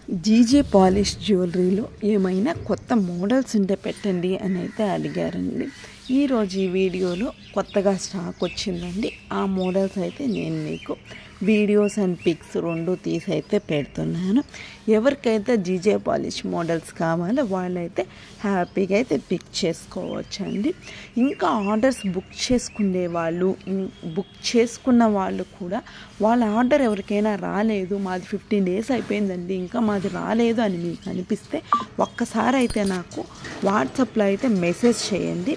GJ polish జ్యువెలరీలో ఏమైనా కొత్త models ఉంటే పెట్టండి అని అయితే అడిగారండి ఈరోజు ఈ వీడియోలో కొత్తగా స్టాక్ వచ్చిందండి ఆ మోడల్స్ అయితే నేను మీకు వీడియోస్ అండ్ పిక్స్ రెండు తీసి అయితే పెడుతున్నాను ఎవరికైతే జీజే పాలిష్ మోడల్స్ కావాలో వాళ్ళైతే హ్యాపీగా అయితే పిక్ చేసుకోవచ్చండి ఇంకా ఆర్డర్స్ బుక్ చేసుకునే వాళ్ళు ఇం- బుక్ చేసుకున్న వాళ్ళు కూడా వాళ్ళ ఆర్డర్ ఎవరికైనా రాలేదు మాది ఫిఫ్టీన్ డేస్ అయిపోయిందండి ఇంకా మాది రాలేదు అని మీకు అనిపిస్తే ఒక్కసారి అయితే నాకు వాట్సాప్లో అయితే మెసేజ్ చేయండి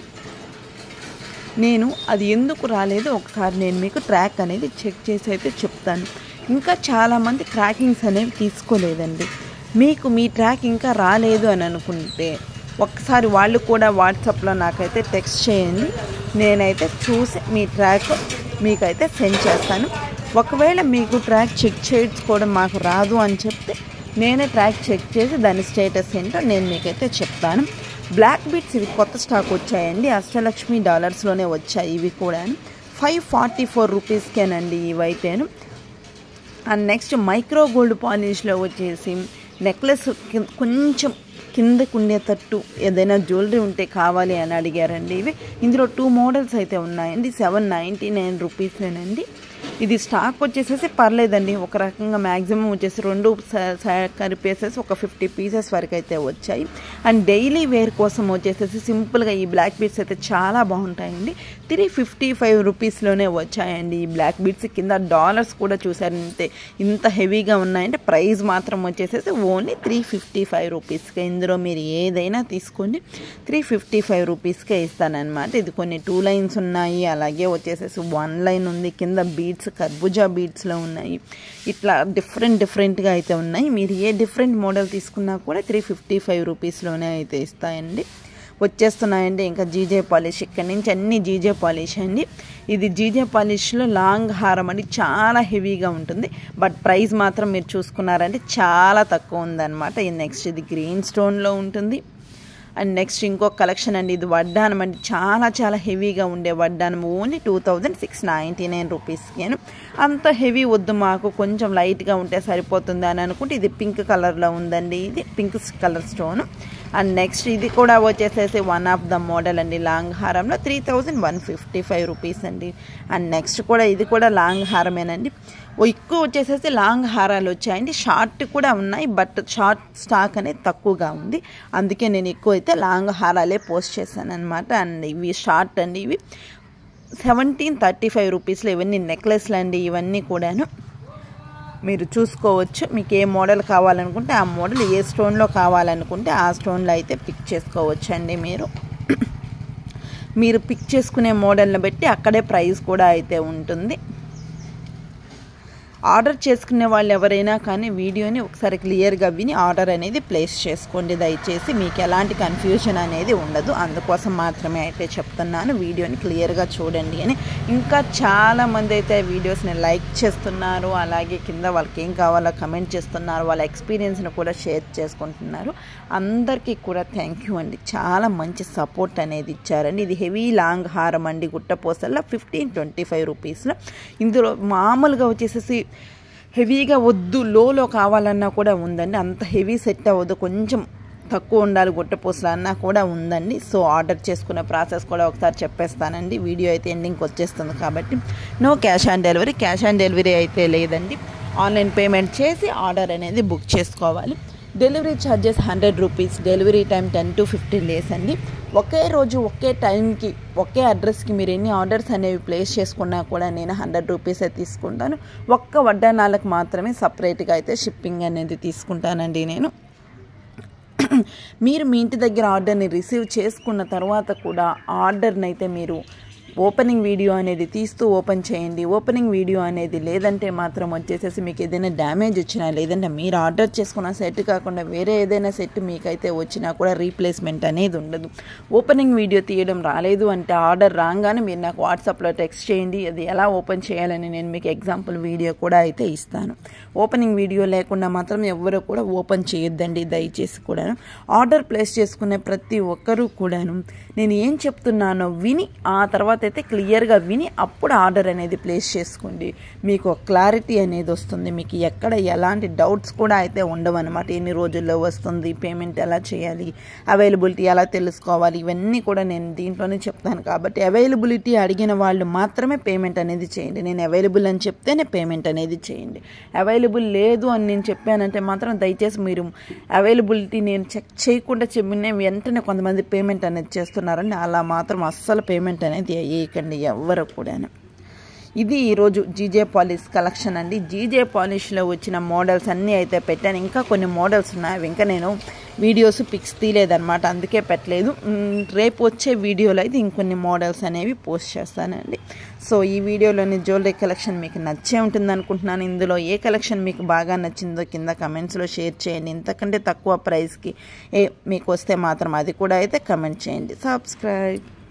నేను అది ఎందుకు రాలేదో ఒకసారి నేను మీకు ట్రాక్ అనేది చెక్ చేసి అయితే చెప్తాను ఇంకా చాలామంది ట్రాకింగ్స్ అనేవి తీసుకోలేదండి మీకు మీ ట్రాక్ ఇంకా రాలేదు అని అనుకుంటే ఒకసారి వాళ్ళు కూడా వాట్సాప్లో నాకైతే టెక్స్ట్ చేయండి నేనైతే చూసి మీ ట్రాక్ మీకైతే సెండ్ చేస్తాను ఒకవేళ మీకు ట్రాక్ చెక్ చేసుకోవడం మాకు రాదు అని చెప్తే నేనే ట్రాక్ చెక్ చేసి దాని స్టేటస్ ఏంటో నేను మీకైతే చెప్తాను బ్లాక్ బీట్స్ ఇవి కొత్త స్టాక్ వచ్చాయండి అష్టలక్ష్మి డాలర్స్లోనే వచ్చాయి ఇవి కూడా ఫైవ్ ఫార్టీ ఫోర్ రూపీస్కేనండి ఇవైతేను అండ్ నెక్స్ట్ మైక్రో గోల్డ్ పాలిష్లో వచ్చేసి నెక్లెస్ కిం- కొంచెం కిందకు ఉండేటట్టు ఏదైనా జ్యువెలరీ ఉంటే కావాలి అని అడిగారండి ఇవి ఇందులో టూ మోడల్స్ అయితే ఉన్నాయండి సెవెన్ నైంటీ నైన్ రూపీసేనండి ఇది స్టాక్ వచ్చేసేసి పర్లేదండి ఒక రకంగా మ్యాక్సిమం వచ్చేసి రెండు స- స- కలిపేసేసి ఒక ఫిఫ్టీ పీసెస్ వరకు అయితే వచ్చాయి అండ్ డైలీ వేర్ కోసం వచ్చేసేసి సింపుల్గా ఈ బ్లాక్ బీట్స్ అయితే చాలా బాగుంటాయండి త్రీ ఫిఫ్టీ ఫైవ్ రూపీస్లోనే వచ్చాయండి ఈ బ్లాక్ బీట్స్ కింద డాలర్స్ కూడా చూసారు ఇంతే ఇంత హెవీగా ఉన్నాయంటే ప్రైస్ మాత్రం వచ్చేసేసి ఓన్లీ త్రీ ఫిఫ్టీ ఫైవ్ రూపీస్కే ఇందులో మీరు ఏదైనా తీసుకోండి త్రీ ఫిఫ్టీ ఫైవ్ రూపీస్కే ఇస్తానన్నమాట ఇది కొన్ని టూ లైన్స్ ఉన్నాయి అలాగే వచ్చేసేసి వన్ లైన్ ఉంది కింద బీడ్స్ కర్బుజా బీడ్స్లో ఉన్నాయి ఇట్లా డిఫరెంట్ డిఫరెంట్గా అయితే ఉన్నాయి మీరు ఏ డిఫరెంట్ మోడల్ తీసుకున్నా కూడా త్రీ ఫిఫ్టీ ఫైవ్ రూపీస్లోనే అయితే ఇస్తాయండి వచ్చేస్తున్నాయండి ఇంకా జీజే పాలిష్ ఇక్కడ నుంచి అన్ని జీజే పాలిష్ అండి ఇది జీజే పాలిష్లో లాంగ్ హారం అండి చాలా హెవీగా ఉంటుంది బట్ ప్రైస్ మాత్రం మీరు చూసుకున్నారంటే చాలా తక్కువ ఉందన్నమాట ఇది నెక్స్ట్ ఇది గ్రీన్ స్టోన్లో ఉంటుంది అండ్ నెక్స్ట్ ఇంకో కలెక్షన్ అండి ఇది వడ్డానం అండి చాలా చాలా హెవీగా ఉండే వడ్డానం only two thousand six ninety nine రూపీస్కేను అంత హెవీ వద్దు మాకు కొంచెం లైట్గా ఉంటే సరిపోతుంది అని అనుకుంటే ఇది పింక్ కలర్లో ఉందండి ఇది pink colour stone and next ఇది కూడా వచ్చేసేసి వన్ ఆఫ్ ద మోడల్ అండి లాంగ్ హారంలో three thousand one fifty five rupees అండి అండ్ నెక్స్ట్ కూడా ఇది కూడా లాంగ్ హారమేనండి ఓ ఎక్కువ వచ్చేసేసి లాంగ్ హారాలు వచ్చాయండి షార్ట్ కూడా ఉన్నాయి బట్ షార్ట్ స్టాక్ అనేది తక్కువగా ఉంది అందుకే నేను ఎక్కువ అయితే లాంగ్ హారాలే పోస్ట్ చేశాను అనమాట అండ్ ఇవి షార్ట్ అండి ఇవి సెవెంటీన్ థర్టీ ఫైవ్ రూపీస్లో ఇవన్నీ నెక్లెస్లు అండి ఇవన్నీ కూడాను మీరు చూసుకోవచ్చు మీకు ఏ మోడల్ కావాలనుకుంటే ఆ మోడల్ ఏ స్టోన్లో కావాలనుకుంటే ఆ స్టోన్లో అయితే పిక్ చేసుకోవచ్చు అండి మీరు మీరు పిక్ చేసుకునే మోడల్ని బట్టి అక్కడే ప్రైస్ కూడా అయితే ఉంటుంది ఆర్డర్ చేసుకునే వాళ్ళు ఎవరైనా కానీ వీడియోని ఒకసారి క్లియర్గా విని ఆర్డర్ అనేది ప్లేస్ చేసుకోండి దయచేసి మీకు ఎలాంటి కన్ఫ్యూజన్ అనేది ఉండదు అందుకోసం మాత్రమే అయితే చెప్తున్నాను వీడియోని క్లియర్గా చూడండి అని ఇంకా చాలామంది అయితే వీడియోస్ని లైక్ చేస్తున్నారు అలాగే కింద వాళ్ళకి ఏం కావాలో కమెంట్ చేస్తున్నారు వాళ్ళ ఎక్స్పీరియన్స్ని కూడా షేర్ చేసుకుంటున్నారు అందరికీ కూడా థ్యాంక్ యూ అండి చాలా మంచి సపోర్ట్ అనేది ఇచ్చారండి ఇది హెవీ లాంగ్ హారం అండి గుట్టపోసల్లో ఫిఫ్టీన్ ట్వంటీ ఫైవ్ రూపీస్లో ఇందులో మామూలుగా వచ్చేసేసి హెవీగా వద్దు లోలో కావాలన్నా కూడా ఉందండి అంత హెవీ సెట్ అవ్వదు కొంచెం తక్కువ ఉండాలి గుట్టపూసలు అన్నా కూడా ఉందండి సో ఆర్డర్ చేసుకునే ప్రాసెస్ కూడా ఒకసారి చెప్పేస్తానండి వీడియో అయితే ఎండింగ్కి వచ్చేస్తుంది కాబట్టి no cash on delivery cash on delivery అయితే లేదండి ఆన్లైన్ పేమెంట్ చేసి ఆర్డర్ అనేది బుక్ చేసుకోవాలి delivery charges hundred rupees delivery time ten to fifteen days అండి ఒకే రోజు ఒకే టైంకి ఒకే అడ్రస్కి మీరు ఎన్ని ఆర్డర్స్ అనేవి ప్లేస్ చేసుకున్నా కూడా నేను హండ్రెడ్ రూపీసే తీసుకుంటాను ఒక్క వడ్డానాలకు మాత్రమే సపరేట్గా అయితే షిప్పింగ్ అనేది తీసుకుంటానండి నేను మీరు మీ ఇంటి దగ్గర ఆర్డర్ని రిసీవ్ చేసుకున్న తర్వాత కూడా ఆర్డర్ని అయితే మీరు ఓపెనింగ్ వీడియో అనేది తీస్తూ ఓపెన్ చేయండి ఓపెనింగ్ వీడియో అనేది లేదంటే మాత్రం వచ్చేసేసి మీకు ఏదైనా డ్యామేజ్ వచ్చినా లేదంటే మీరు ఆర్డర్ చేసుకున్న సెట్ కాకుండా వేరే ఏదైనా సెట్ మీకైతే వచ్చినా కూడా రీప్లేస్మెంట్ అనేది ఉండదు ఓపెనింగ్ వీడియో తీయడం రాలేదు అంటే ఆర్డర్ రాగానే మీరు నాకు వాట్సాప్లో టెక్స్ట్ చేయండి అది ఎలా ఓపెన్ చేయాలని నేను మీకు ఎగ్జాంపుల్ వీడియో కూడా అయితే ఇస్తాను ఓపెనింగ్ వీడియో లేకుండా మాత్రం ఎవరు కూడా ఓపెన్ చేయొద్దండి దయచేసి కూడాను ఆర్డర్ ప్లేస్ చేసుకునే ప్రతి ఒక్కరూ కూడాను నేను ఏం చెప్తున్నానో విని ఆ తర్వాత అయితే క్లియర్గా విని అప్పుడు ఆర్డర్ అనేది ప్లేస్ చేసుకోండి మీకు క్లారిటీ అనేది వస్తుంది మీకు ఎక్కడ ఎలాంటి డౌట్స్ కూడా అయితే ఉండవు అనమాట ఎన్ని రోజుల్లో వస్తుంది పేమెంట్ ఎలా చేయాలి అవైలబిలిటీ ఎలా తెలుసుకోవాలి ఇవన్నీ కూడా నేను దీంట్లోనే చెప్తాను కాబట్టి అవైలబిలిటీ అడిగిన వాళ్ళు మాత్రమే పేమెంట్ అనేది చేయండి నేను అవైలబుల్ అని చెప్తేనే పేమెంట్ అనేది చేయండి అవైలబుల్ లేదు అని నేను చెప్పానంటే మాత్రం దయచేసి మీరు అవైలబిలిటీ నేను చెక్ చేయకుండా చెప్పిన వెంటనే కొంతమంది పేమెంట్ అనేది చేస్తున్నారండి అలా మాత్రం అస్సలు పేమెంట్ అనేది వేయకండి ఎవ్వరు కూడా ఇది ఈరోజు జీజే పాలిష్ కలెక్షన్ అండి జీజే పాలిష్లో వచ్చిన మోడల్స్ అన్నీ అయితే పెట్టాను ఇంకా కొన్ని మోడల్స్ ఉన్నాయి అవి ఇంకా నేను వీడియోస్ పిక్స్ తీయలేదన్నమాట అందుకే పెట్టలేదు మ్, రేపు వచ్చే వీడియోలో అయితే ఇంకొన్ని మోడల్స్ అనేవి పోస్ట్ చేస్తానండి సో ఈ వీడియోలోని జ్యువెలరీ కలెక్షన్ మీకు నచ్చే ఉంటుంది అనుకుంటున్నాను ఇందులో ఏ కలెక్షన్ మీకు బాగా నచ్చిందో కింద కమెంట్స్లో షేర్ చేయండి ఇంతకంటే తక్కువ ప్రైస్కి ఏ మీకు వస్తే మాత్రం అది కూడా అయితే కమెంట్ చేయండి సబ్స్క్రైబ్